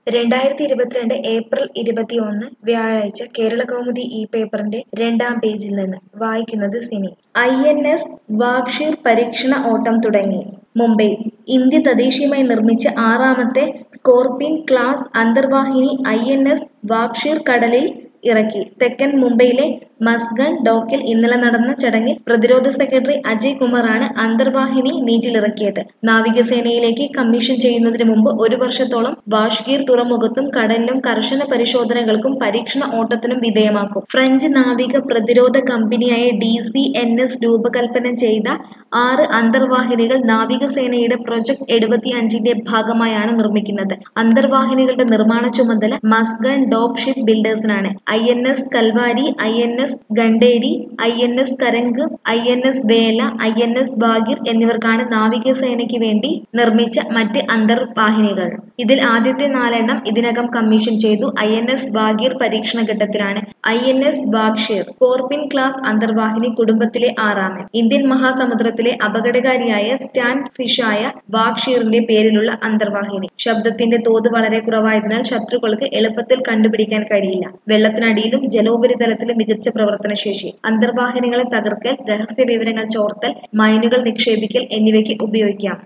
രണ്ടായിരത്തി ഇരുപത്തിരണ്ട് ഏപ്രിൽ ഇരുപത്തിയൊന്ന് വ്യാഴാഴ്ച കേരളകൗമുദി ഈ പേപ്പറിന്റെ രണ്ടാം പേജിൽ നിന്ന് വായിക്കുന്നത് Cini I N S Vagsheer പരീക്ഷണ ഓട്ടം തുടങ്ങി മുംബൈ ഇന്ത്യ തദ്ദേശീയമായി നിർമ്മിച്ച ആറാമത്തെ സ്കോർപിൻ ക്ലാസ് അന്തർവാഹിനി ഐ എൻ എസ് വാക്ഷീർ കടലിൽ ഇറക്കി തെക്കൻ മുംബൈയിലെ മസ്ഗൺ ഡോക്കിൽ ഇന്നലെ നടന്ന ചടങ്ങിൽ പ്രതിരോധ സെക്രട്ടറി അജയ് കുമാറാണ് അന്തർവാഹിനി നീറ്റിലിറക്കിയത് നാവികസേനയിലേക്ക് കമ്മീഷൻ ചെയ്യുന്നതിന് മുമ്പ് ഒരു വർഷത്തോളം വാഷ്ഗീർ തുറമുഖത്തും കടലിലും കർശന പരിശോധനകൾക്കും പരീക്ഷണ ഓട്ടത്തിനും വിധേയമാക്കും ഫ്രഞ്ച് നാവിക പ്രതിരോധ കമ്പനിയായ ഡി സി എൻ എസ് രൂപകൽപ്പന ചെയ്ത ആറ് അന്തർവാഹിനികൾ നാവികസേനയുടെ പ്രൊജക്ട് എഴുപത്തിയഞ്ചിന്റെ ഭാഗമായാണ് നിർമ്മിക്കുന്നത് അന്തർവാഹിനികളുടെ നിർമ്മാണ ചുമതല മസ്ഗൺ ഡോക്ക് ഷിപ്പ് ബിൽഡേഴ്സിനാണ് I N S Kalvari I N S Khanderi I N S Karanj I N S Vela I N S ബാഗിർ എന്നിവർക്കാണ് നാവികസേനയ്ക്ക് വേണ്ടി നിർമ്മിച്ച മറ്റ് അന്തർവാഹിനികൾ ഇതിൽ ആദ്യത്തെ നാലെണ്ണം ഇതിനകം കമ്മീഷൻ ചെയ്തു ഐ എൻ എസ് ബാഗിർ പരീക്ഷണ ഘട്ടത്തിലാണ് I N S Vagsheer Scorpene class അന്തർവാഹിനി കുടുംബത്തിലെ ആറാമൻ ഇന്ത്യൻ മഹാസമുദ്രത്തിലെ അപകടകാരിയായ സ്റ്റാൻഡ് ഫിഷായ ബാഗ്ഷീറിന്റെ പേരിലുള്ള അന്തർവാഹിനി ശബ്ദത്തിന്റെ തോത് വളരെ കുറവായതിനാൽ ശത്രുക്കൾക്ക് എളുപ്പത്തിൽ കണ്ടുപിടിക്കാൻ കഴിയില്ല വെള്ളത്തിനടിയിലും ജലോപരിതലത്തിലും മികച്ച പ്രവർത്തനശേഷി അന്തർവാഹിനികളെ തകർക്കൽ രഹസ്യ വിവരങ്ങൾ ചോർത്തൽ മൈനുകൾ നിക്ഷേപിക്കൽ എന്നിവയ്ക്ക് ഉപയോഗിക്കാം